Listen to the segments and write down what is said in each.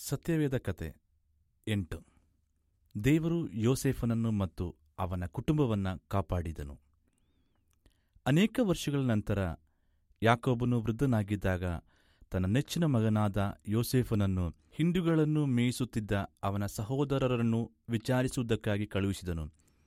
ಸತ್ಯವೇದ ಕತೆ ಎಂಟು ದೇವರು ಯೋಸೇಫನನ್ನು ಮತ್ತು ಅವನ ಕುಟುಂಬವನ್ನು ಕಾಪಾಡಿದನು ಅನೇಕ ವರ್ಷಗಳ ನಂತರ ಯಾಕೋಬನು ವೃದ್ಧನಾಗಿದ್ದಾಗ ತನ್ನ ನೆಚ್ಚಿನ ಮಗನಾದ ಯೋಸೇಫನನ್ನು ಹಿಂಡುಗಳನ್ನು ಮೇಯಿಸುತ್ತಿದ್ದ ಅವನ ಸಹೋದರರನ್ನು ವಿಚಾರಿಸುವುದಕ್ಕಾಗಿ ಕಳುಹಿಸಿದನು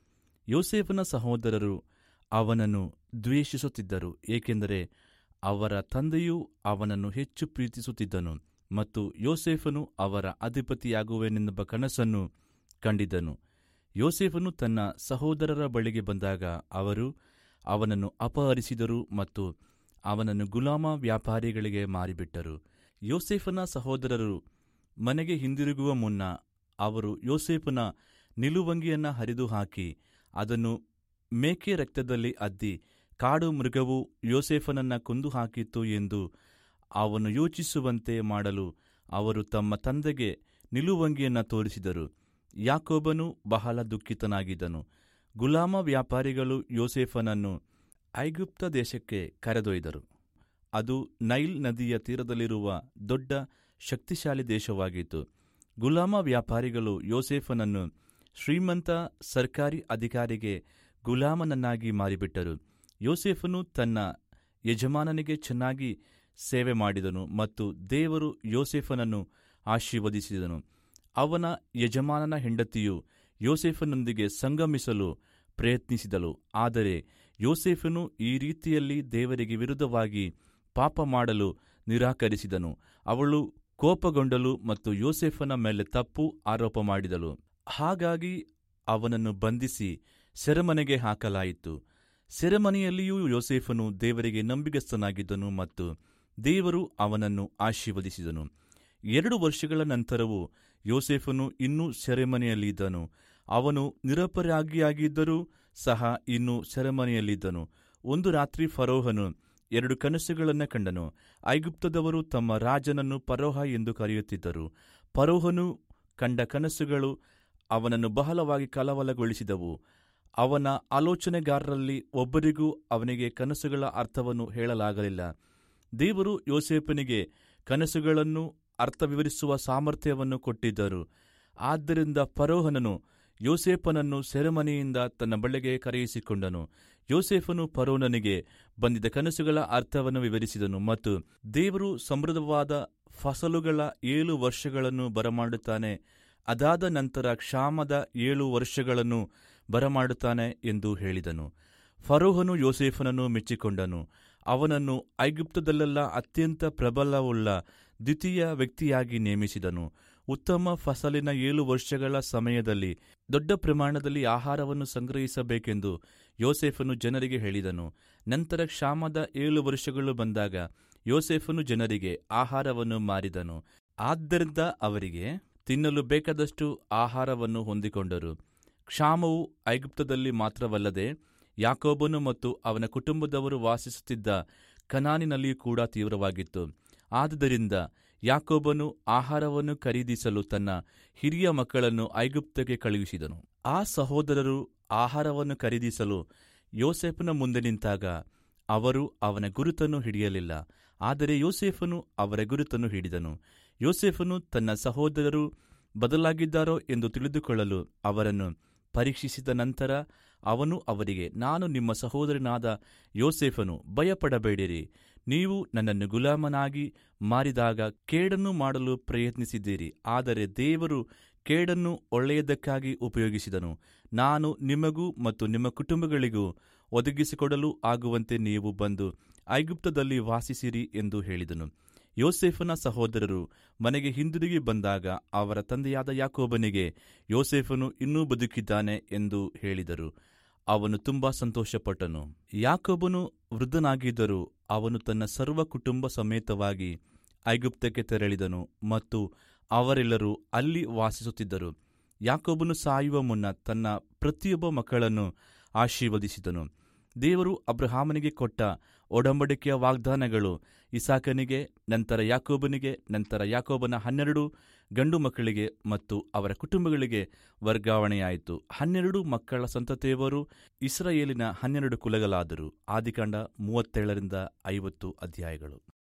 ಯೋಸೇಫನ ಸಹೋದರರು ಅವನನ್ನು ದ್ವೇಷಿಸುತ್ತಿದ್ದರು ಏಕೆಂದರೆ ಅವರ ತಂದೆಯೂ ಅವನನ್ನು ಹೆಚ್ಚು ಪ್ರೀತಿಸುತ್ತಿದ್ದನು ಮತ್ತು ಯೋಸೇಫನು ಅವರ ಅಧಿಪತಿಯಾಗುವೆನೆಂಬ ಕನಸನ್ನು ಕಂಡಿದ್ದನು ಯೋಸೇಫನು ತನ್ನ ಸಹೋದರರ ಬಳಿಗೆ ಬಂದಾಗ ಅವರು ಅವನನ್ನು ಅಪಹರಿಸಿದರು ಮತ್ತು ಅವನನ್ನು ಗುಲಾಮ ವ್ಯಾಪಾರಿಗಳಿಗೆ ಮಾರಿಬಿಟ್ಟರು ಯೋಸೇಫನ ಸಹೋದರರು ಮನೆಗೆ ಹಿಂದಿರುಗುವ ಮುನ್ನ ಅವರು ಯೋಸೇಫನ ನಿಲುವಂಗಿಯನ್ನು ಹರಿದು ಹಾಕಿ ಅದನ್ನು ಮೇಕೆ ರಕ್ತದಲ್ಲಿ ಅದ್ದಿ ಕಾಡು ಮೃಗವು ಯೋಸೇಫನನ್ನ ಕೊಂದು ಹಾಕಿತ್ತು ಎಂದು ಅವನು ಯೋಚಿಸುವಂತೆ ಮಾಡಲು ಅವರು ತಮ್ಮ ತಂದೆಗೆ ನಿಲುವಂಗಿಯನ್ನು ತೋರಿಸಿದರು ಯಾಕೋಬನು ಬಹಳ ದುಃಖಿತನಾಗಿದ್ದನು ಗುಲಾಮ ವ್ಯಾಪಾರಿಗಳು ಯೋಸೇಫನನ್ನು ಐಗುಪ್ತ ದೇಶಕ್ಕೆ ಕರೆದೊಯ್ದರು ಅದು ನೈಲ್ ನದಿಯ ತೀರದಲ್ಲಿರುವ ದೊಡ್ಡ ಶಕ್ತಿಶಾಲಿ ದೇಶವಾಗಿತ್ತು ಗುಲಾಮ ವ್ಯಾಪಾರಿಗಳು ಯೋಸೇಫನನ್ನು ಶ್ರೀಮಂತ ಸರ್ಕಾರಿ ಅಧಿಕಾರಿಗೆ ಗುಲಾಮನನ್ನಾಗಿ ಮಾರಿಬಿಟ್ಟರು ಯೋಸೇಫನು ತನ್ನ ಯಜಮಾನನಿಗೆ ಚೆನ್ನಾಗಿ ಸೇವೆ ಮಾಡಿದನು ಮತ್ತು ದೇವರು ಯೋಸೇಫನನ್ನು ಆಶೀರ್ವದಿಸಿದನು ಅವನ ಯಜಮಾನನ ಹೆಂಡತಿಯು ಯೋಸೇಫನೊಂದಿಗೆ ಸಂಗಮಿಸಲು ಪ್ರಯತ್ನಿಸಿದಳು ಆದರೆ ಯೋಸೇಫನು ಈ ರೀತಿಯಲ್ಲಿ ದೇವರಿಗೆ ವಿರುದ್ಧವಾಗಿ ಪಾಪ ಮಾಡಲು ನಿರಾಕರಿಸಿದನು ಅವಳು ಕೋಪಗೊಂಡಳು ಮತ್ತು ಯೋಸೇಫನ ಮೇಲೆ ತಪ್ಪು ಆರೋಪ ಮಾಡಿದಳು ಹಾಗಾಗಿ ಅವನನ್ನು ಬಂಧಿಸಿ ಸೆರೆಮನೆಗೆ ಹಾಕಲಾಯಿತು ಸೆರೆಮನೆಯಲ್ಲಿಯೂ ಯೋಸೇಫನು ದೇವರಿಗೆ ನಂಬಿಗಸ್ತನಾಗಿದ್ದನು ಮತ್ತು ದೇವರು ಅವನನ್ನು ಆಶೀರ್ವದಿಸಿದನು ಎರಡು ವರ್ಷಗಳ ನಂತರವೂ ಯೋಸೇಫನು ಇನ್ನೂ ಸೆರೆಮನೆಯಲ್ಲಿದ್ದನು ಅವನು ನಿರಪರಾಗಿಯಾಗಿದ್ದರೂ ಸಹ ಇನ್ನೂ ಸೆರೆಮನೆಯಲ್ಲಿದ್ದನು ಒಂದು ರಾತ್ರಿ ಫರೋಹನು ಎರಡು ಕನಸುಗಳನ್ನು ಕಂಡನು ಐಗುಪ್ತದವರು ತಮ್ಮ ರಾಜನನ್ನು ಪರೋಹ ಎಂದು ಕರೆಯುತ್ತಿದ್ದರು ಪರೋಹನು ಕಂಡ ಕನಸುಗಳು ಅವನನ್ನು ಬಹಳವಾಗಿ ಕಲವಲಗೊಳಿಸಿದವು ಅವನ ಆಲೋಚನೆಗಾರರಲ್ಲಿ ಒಬ್ಬರಿಗೂ ಅವನಿಗೆ ಕನಸುಗಳ ಅರ್ಥವನ್ನು ಹೇಳಲಾಗಲಿಲ್ಲ ದೇವರು ಯೋಸೇಫನಿಗೆ ಕನಸುಗಳನ್ನು ಅರ್ಥ ವಿವರಿಸುವ ಸಾಮರ್ಥ್ಯವನ್ನು ಕೊಟ್ಟಿದ್ದರು ಆದ್ದರಿಂದ ಫರೋಹನನು ಯೋಸೇಫನನ್ನು ಸೆರೆಮನೆಯಿಂದ ತನ್ನ ಬಳಿಗೆ ಕರೆಯಿಸಿಕೊಂಡನು ಯೋಸೇಫನು ಫರೋನನಿಗೆ ಬಂದಿದ್ದ ಕನಸುಗಳ ಅರ್ಥವನ್ನು ವಿವರಿಸಿದನು ಮತ್ತು ದೇವರು ಸಮೃದ್ಧವಾದ ಫಸಲುಗಳ ಏಳು ವರ್ಷಗಳನ್ನು ಬರಮಾಡುತ್ತಾನೆ ಅದಾದ ನಂತರ ಕ್ಷಾಮದ ಏಳು ವರ್ಷಗಳನ್ನು ಬರಮಾಡುತ್ತಾನೆ ಎಂದು ಹೇಳಿದನು ಫರೋಹನು ಯೋಸೇಫನನ್ನು ಮೆಚ್ಚಿಕೊಂಡನು ಅವನನ್ನು ಐಗುಪ್ತದಲ್ಲೆಲ್ಲ ಅತ್ಯಂತ ಪ್ರಬಲವುಳ್ಳ ದ್ವಿತೀಯ ವ್ಯಕ್ತಿಯಾಗಿ ನೇಮಿಸಿದನು ಉತ್ತಮ ಫಸಲಿನ ಏಳು ವರ್ಷಗಳ ಸಮಯದಲ್ಲಿ ದೊಡ್ಡ ಪ್ರಮಾಣದಲ್ಲಿ ಆಹಾರವನ್ನು ಸಂಗ್ರಹಿಸಬೇಕೆಂದು ಯೋಸೇಫನು ಜನರಿಗೆ ಹೇಳಿದನು ನಂತರ ಕ್ಷಾಮದ ಏಳು ವರ್ಷಗಳು ಬಂದಾಗ ಯೋಸೇಫನು ಜನರಿಗೆ ಆಹಾರವನ್ನು ಮಾರಿದನು ಆದ್ದರಿಂದ ಅವರಿಗೆ ತಿನ್ನಲು ಬೇಕಾದಷ್ಟು ಆಹಾರವನ್ನು ಹೊಂದಿಕೊಂಡರು ಕ್ಷಾಮವು ಐಗುಪ್ತದಲ್ಲಿ ಮಾತ್ರವಲ್ಲದೆ ಯಾಕೋಬನು ಮತ್ತು ಅವನ ಕುಟುಂಬದವರು ವಾಸಿಸುತ್ತಿದ್ದ ಕನಾನಿನಲ್ಲಿಯೂ ಕೂಡ ತೀವ್ರವಾಗಿತ್ತು ಆದುದರಿಂದ ಯಾಕೋಬನು ಆಹಾರವನ್ನು ಖರೀದಿಸಲು ತನ್ನ ಹಿರಿಯ ಮಕ್ಕಳನ್ನು ಐಗುಪ್ತಕ್ಕೆ ಕಳುಹಿಸಿದನು ಆ ಸಹೋದರರು ಆಹಾರವನ್ನು ಖರೀದಿಸಲು ಯೋಸೆಫನ ಮುಂದೆ ನಿಂತಾಗ ಅವರು ಅವನ ಗುರುತನ್ನು ಹಿಡಿಯಲಿಲ್ಲ ಆದರೆ ಯೋಸೇಫನು ಅವರ ಗುರುತನ್ನು ಹಿಡಿದನು ಯೋಸೇಫನು ತನ್ನ ಸಹೋದರರು ಬದಲಾಗಿದ್ದಾರೋ ಎಂದು ತಿಳಿದುಕೊಳ್ಳಲು ಅವರನ್ನು ಪರೀಕ್ಷಿಸಿದ ನಂತರ ಅವನು ಅವರಿಗೆ ನಾನು ನಿಮ್ಮ ಸಹೋದರನಾದ ಯೋಸೇಫನು ಭಯಪಡಬೇಡಿರಿ ನೀವು ನನ್ನನ್ನು ಗುಲಾಮನಾಗಿ ಮಾರಿದಾಗ ಕೇಡನ್ನು ಮಾಡಲು ಪ್ರಯತ್ನಿಸಿದ್ದೀರಿ ಆದರೆ ದೇವರು ಕೇಡನ್ನು ಒಳ್ಳೆಯದಕ್ಕಾಗಿ ಉಪಯೋಗಿಸಿದನು ನಾನು ನಿಮಗೂ ಮತ್ತು ನಿಮ್ಮ ಕುಟುಂಬಗಳಿಗೂ ಒದಗಿಸಿಕೊಡಲು ಆಗುವಂತೆ ನೀವು ಬಂದು ಐಗುಪ್ತದಲ್ಲಿ ವಾಸಿಸಿರಿ ಎಂದು ಹೇಳಿದನು ಯೋಸೇಫನ ಸಹೋದರರು ಮನೆಗೆ ಹಿಂದಿರುಗಿ ಬಂದಾಗ ಅವರ ತಂದೆಯಾದ ಯಾಕೋಬನಿಗೆ ಯೋಸೇಫನು ಇನ್ನೂ ಬದುಕಿದ್ದಾನೆ ಎಂದು ಹೇಳಿದರು ಅವನು ತುಂಬಾ ಸಂತೋಷಪಟ್ಟನು ಯಾಕೋಬನು ವೃದ್ಧನಾಗಿದ್ದರೂ ಅವನು ತನ್ನ ಸರ್ವ ಕುಟುಂಬ ಸಮೇತವಾಗಿ ಐಗುಪ್ತಕ್ಕೆ ತೆರಳಿದನು ಮತ್ತು ಅವರೆಲ್ಲರೂ ಅಲ್ಲಿ ವಾಸಿಸುತ್ತಿದ್ದರು ಯಾಕೋಬನು ಸಾಯುವ ಮುನ್ನ ತನ್ನ ಪ್ರತಿಯೊಬ್ಬ ಮಕ್ಕಳನ್ನು ಆಶೀರ್ವದಿಸಿದನು ದೇವರು ಅಬ್ರಹಾಮನಿಗೆ ಕೊಟ್ಟ ಒಡಂಬಡಿಕೆಯ ವಾಗ್ದಾನಗಳು ಇಸಾಕನಿಗೆ ನಂತರ ಯಾಕೋಬನಿಗೆ ನಂತರ ಯಾಕೋಬನ ಹನ್ನೆರಡು ಗಂಡು ಮಕ್ಕಳಿಗೆ ಮತ್ತು ಅವರ ಕುಟುಂಬಗಳಿಗೆ ವರ್ಗಾವಣೆಯಾಯಿತು ಹನ್ನೆರಡು ಮಕ್ಕಳ ಸಂತತಿಯವರು ಇಸ್ರಾಯೇಲಿನ ಹನ್ನೆರಡು ಕುಲಗಳಾದರು ಆದಿಕಾಂಡ ಮೂವತ್ತೇಳರಿಂದ ಐವತ್ತು ಅಧ್ಯಾಯಗಳು